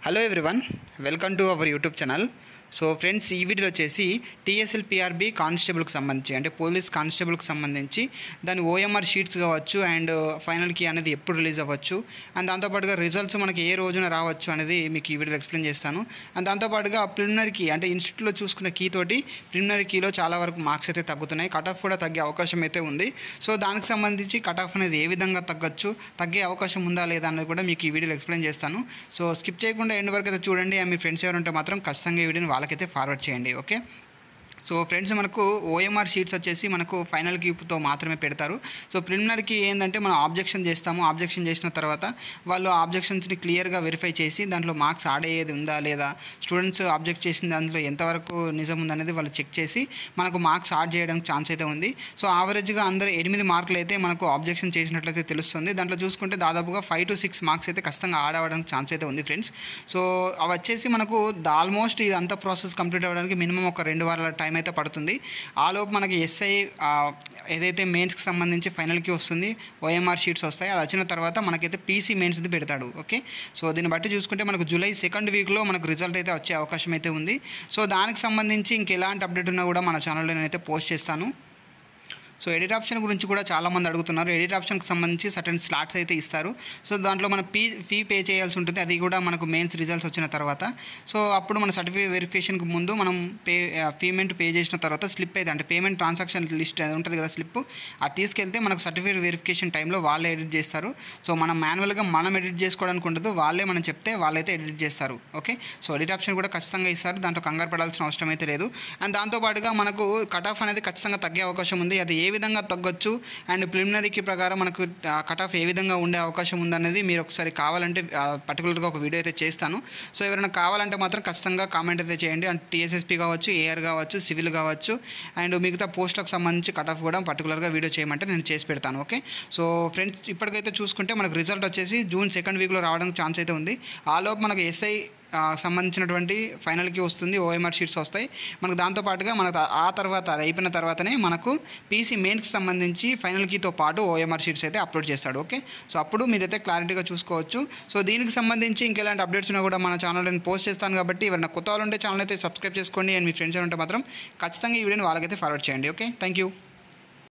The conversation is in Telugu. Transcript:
hello everyone welcome to our YouTube channel so friends ఈ వీడియోలో వచ్చేసి టీఎస్ఎల్ పిఆర్బి కానిస్టేబుల్కి సంబంధించి అంటే పోలీస్ కానిస్టేబుల్కి సంబంధించి దాని ఓఎంఆర్ షీట్స్ కావచ్చు అండ్ ఫైనల్ కీ అనేది ఎప్పుడు రిలీజ్ అవ్వచ్చు అండ్ దాంతోపాటుగా రిజల్ట్స్ మనకి ఏ రోజున రావచ్చు అనేది మీకు ఈ వీడియోలో ఎక్స్ప్లెయిన్ చేస్తాను అండ్ దాంతోపాటుగా ప్రిలిమినరీ కీ అంటే ఇన్స్టిట్యూట్లో చూసుకున్న కీ తోటి ప్రిలిమినరీ కీలో చాలా వరకు మార్క్స్ అయితే తగ్గుతున్నాయి కట్ ఆఫ్ కూడా తగ్గే అవకాశం అయితే ఉంది సో దానికి సంబంధించి కట్ ఆఫ్ అనేది ఏ విధంగా తగ్గొచ్చు తగ్గే అవకాశం ఉందా లేదా అనేది కూడా మీకు ఈ వీడియోలో ఎక్స్ప్లెయిన్ చేస్తాను సో స్కిప్ చేయకుండా ఎండ్ వరకు అయితే చూడండి అండ్ మీ ఫ్రెండ్స్ ఎవరు ఉంటే మాత్రం ఖచ్చితంగా ఈ వీడియోని వాళ్ళకైతే ఫార్వర్డ్ చేయండి ఓకే సో ఫ్రెండ్స్ మనకు ఓఎంఆర్ షీట్స్ వచ్చేసి మనకు ఫైనల్ కీప్తో మాత్రమే పెడతారు సో ప్రిలిమినరీకి ఏంటంటే మనం ఆబ్జెక్షన్ చేస్తాము ఆబ్జెక్షన్ చేసిన తర్వాత వాళ్ళు ఆబ్జెక్షన్స్ని క్లియర్గా వెరిఫై చేసి దాంట్లో మార్క్స్ యాడ్ అయ్యేది ఉందా లేదా స్టూడెంట్స్ ఆబ్జెక్ట్ చేసిన దాంట్లో ఎంతవరకు నిజం ఉందనేది వాళ్ళు చెక్ చేసి మనకు మార్క్స్ యాడ్ చేయడానికి ఛాన్స్ అయితే ఉంది సో ఆవరేజ్గా అందరూ ఎనిమిది మార్కులు అయితే మనకు ఆబ్జెక్షన్ చేసినట్లయితే తెలుస్తుంది దాంట్లో చూసుకుంటే దాదాపుగా ఫైవ్ టు సిక్స్ మార్క్స్ అయితే ఖచ్చితంగా యాడ్ అవ్వడానికి ఛాన్స్ అయితే ఉంది ఫ్రెండ్స్ సో అవి వచ్చేసి మనకు ఆల్మోస్ట్ ఇదంతా ప్రాసెస్ కంప్లీట్ అవ్వడానికి మినిమం ఒక రెండు వారాల టైం అయితే పడుతుంది ఆలోపు మనకి ఎస్ఐ ఏదైతే మెయిన్స్కి సంబంధించి ఫైనల్కి వస్తుంది ఓఎంఆర్ షీట్స్ వస్తాయి అది వచ్చిన తర్వాత మనకైతే పీసీ మెయిన్స్ది పెడతాడు ఓకే సో దీన్ని బట్టి చూసుకుంటే మనకు జూలై సెకండ్ వీక్లో మనకు రిజల్ట్ అయితే వచ్చే అవకాశం అయితే ఉంది సో దానికి సంబంధించి ఇంకెలాంటి అప్డేట్ ఉన్నా కూడా మన ఛానల్లో నేనైతే పోస్ట్ చేస్తాను సో ఎడిట్ ఆప్షన్ గురించి కూడా చాలామంది అడుగుతున్నారు ఎడిట్ ఆప్షన్కి సంబంధించి సర్టన్ స్లాట్స్ అయితే ఇస్తారు సో దాంట్లో మనం ఫీ ఫీ పే చేయాల్సి ఉంటుంది అది కూడా మనకు మెయిన్స్ రిజల్ట్స్ వచ్చిన తర్వాత సో అప్పుడు మన సర్టిఫికేట్ వెరిఫికేషన్కి ముందు మనం పే పేమెంట్ పే చేసిన తర్వాత స్లిప్ అయితే అంటే పేమెంట్ ట్రాన్సాక్షన్ లిస్ట్ అది ఉంటుంది కదా స్లిప్ అది తీసుకెళ్తే మనకు సర్టిఫికేట్ వెరిఫికేషన్ టైంలో వాళ్ళే ఎడిట్ చేస్తారు సో మనం మాన్యువల్గా మనం ఎడిట్ చేసుకోవడానికి ఉండదు వాళ్ళే మనం చెప్తే వాళ్ళైతే ఎడిట్ చేస్తారు ఓకే సో ఎడిట్ ఆప్షన్ కూడా ఖచ్చితంగా ఇస్తారు దాంట్లో కంగారు పడాల్సిన అవసరం అయితే లేదు అండ్ దాంతోపాటుగా మనకు కట్ ఆఫ్ అనేది ఖచ్చితంగా తగ్గే అవకాశం ఉంది అది ఏ విధంగా తగ్గొచ్చు అండ్ ప్రిలిమినరీకి ప్రకారం మనకు కట్ ఆఫ్ ఏ విధంగా ఉండే అవకాశం ఉందనేది మీరు ఒకసారి కావాలంటే పర్టికులర్గా ఒక వీడియో అయితే చేస్తాను సో ఎవరైనా కావాలంటే మాత్రం ఖచ్చితంగా కామెంట్ అయితే చేయండి అండ్ టీఎస్ఎస్పీ కావచ్చు ఏఆర్ కావచ్చు సివిల్ కావచ్చు అండ్ మిగతా పోస్టులకు సంబంధించి కట్ ఆఫ్ కూడా పర్టికులర్గా వీడియో చేయమంటే నేను చేసి పెడతాను ఓకే సో ఫ్రెండ్స్ ఇప్పటికైతే చూసుకుంటే మనకు రిజల్ట్ వచ్చేసి జూన్ సెకండ్ వీక్లో రావడానికి ఛాన్స్ అయితే ఉంది ఆలోపు మనకు ఎస్ఐ సంబంధించినటువంటి ఫైనల్కి వస్తుంది ఓఎంఆర్ షీట్స్ వస్తాయి మనకు దాంతోపాటుగా మనకు ఆ తర్వాత అది అయిపోయిన తర్వాతనే మనకు పీసీ మెయిన్కి సంబంధించి ఫైనల్ కీతో పాటు ఓఎంఆర్ షీట్స్ అయితే అప్లోడ్ చేస్తాడు ఓకే సో అప్పుడు మీరైతే క్లారిటీగా చూసుకోవచ్చు సో దీనికి సంబంధించి ఇంకెలాంటి అప్డేట్స్ ఉన్నా కూడా మన ఛానల్ నేను పోస్ట్ చేస్తాను కాబట్టి ఎవరైనా కొత్త వాళ్ళు ఉంటే ఛానల్ అయితే సబ్స్క్రైబ్ చేసుకోండి అండ్ మీ ఫ్రెండ్స్ ఉంటే మాత్రం ఖచ్చితంగా ఈ వీడియోని వాళ్ళకైతే ఫార్వర్డ్ చేయండి ఓకే థ్యాంక్ యూ